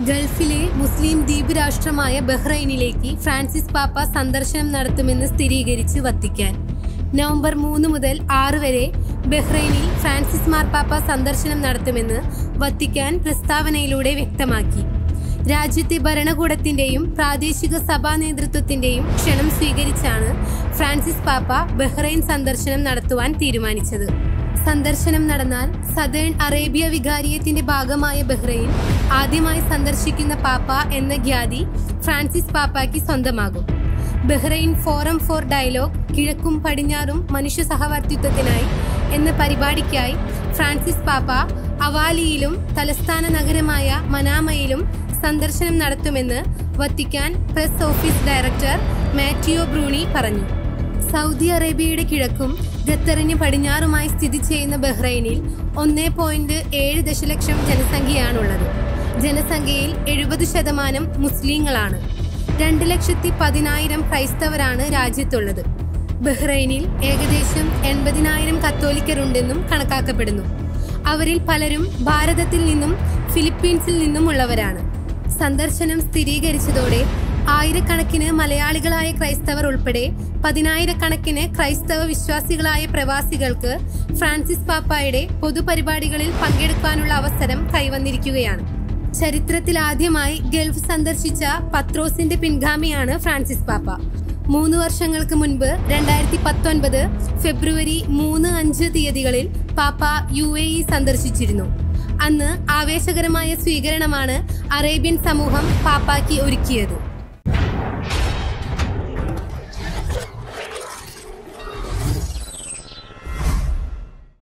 ഗൾഫിലെ മുസ്ലിം ദ്വീപ് രാഷ്ട്രമായ ബഹ്റൈനിലേക്ക് ഫ്രാൻസിസ് പാപ്പ സന്ദർശനം നടത്തുമെന്ന് സ്ഥിരീകരിച്ച് വത്തിക്കാൻ നവംബർ മൂന്ന് മുതൽ ആറ് വരെ ബഹ്റൈനിൽ ഫ്രാൻസിസ് മാർപ്പാപ്പ സന്ദർശനം നടത്തുമെന്ന് വത്തിക്കാൻ പ്രസ്താവനയിലൂടെ വ്യക്തമാക്കി രാജ്യത്തെ ഭരണകൂടത്തിന്റെയും പ്രാദേശിക സഭാ നേതൃത്വത്തിന്റെയും ക്ഷണം സ്വീകരിച്ചാണ് ഫ്രാൻസിസ് പാപ്പ ബഹ്റൈൻ സന്ദർശനം നടത്തുവാൻ തീരുമാനിച്ചത് സന്ദർശനം നടന്നാൽ സദേൺ അറേബ്യ വികാരിയത്തിന്റെ ഭാഗമായ ബഹ്റൈൻ ആദ്യമായി സന്ദർശിക്കുന്ന പാപ്പ എന്ന ഖ്യാതി ഫ്രാൻസിസ് പാപ്പായ്ക്ക് സ്വന്തമാകും ബഹ്റൈൻ ഫോറം ഫോർ ഡയലോഗ് കിഴക്കും പടിഞ്ഞാറും മനുഷ്യ സഹവർത്തിത്വത്തിനായി എന്ന പരിപാടിക്കായി ഫ്രാൻസിസ് പാപ്പ അവാലിയിലും തലസ്ഥാന നഗരമായ മനാമയിലും സന്ദർശനം നടത്തുമെന്ന് Vatican press office director Matteo Bruni പറഞ്ഞു സൗദി അറേബ്യയുടെ കിഴക്കും ഖത്തറിന് പടിഞ്ഞാറുമായി സ്ഥിതി ചെയ്യുന്ന ബഹ്റൈനിൽ ഒന്നേ പോയിന്റ് ഏഴ് ദശലക്ഷം ജനസംഖ്യയാണുള്ളത് ജനസംഖ്യയിൽ എഴുപത് ശതമാനം മുസ്ലിങ്ങളാണ് രണ്ട് ലക്ഷത്തി പതിനായിരം ക്രൈസ്തവരാണ് രാജ്യത്തുള്ളത് ബഹ്റൈനിൽ ഏകദേശം എൺപതിനായിരം കത്തോലിക്കരുണ്ടെന്നും കണക്കാക്കപ്പെടുന്നു അവരിൽ പലരും ഭാരതത്തിൽ നിന്നും ഫിലിപ്പീൻസിൽ നിന്നും ഉള്ളവരാണ് സന്ദർശനം സ്ഥിരീകരിച്ചതോടെ ആയിരക്കണക്കിന് മലയാളികളായ ക്രൈസ്തവർ ഉൾപ്പെടെ പതിനായിരക്കണക്കിന് ക്രൈസ്തവ വിശ്വാസികളായ പ്രവാസികൾക്ക് ഫ്രാൻസിസ് പാപ്പായുടെ പൊതുപരിപാടികളിൽ പങ്കെടുക്കാനുള്ള അവസരം കൈവന്നിരിക്കുകയാണ് ചരിത്രത്തിൽ ആദ്യമായി ഗൾഫ് സന്ദർശിച്ച പത്രോസിന്റെ പിൻഗാമിയാണ് ഫ്രാൻസിസ് പാപ്പ മൂന്ന് വർഷങ്ങൾക്ക് മുൻപ് രണ്ടായിരത്തി പത്തൊൻപത് ഫെബ്രുവരി മൂന്ന് അഞ്ച് തീയതികളിൽ പാപ്പ യു എ ഇ സന്ദർശിച്ചിരുന്നു അന്ന് ആവേശകരമായ സ്വീകരണമാണ് അറേബ്യൻ സമൂഹം പാപ്പാക്ക് ഒരുക്കിയത്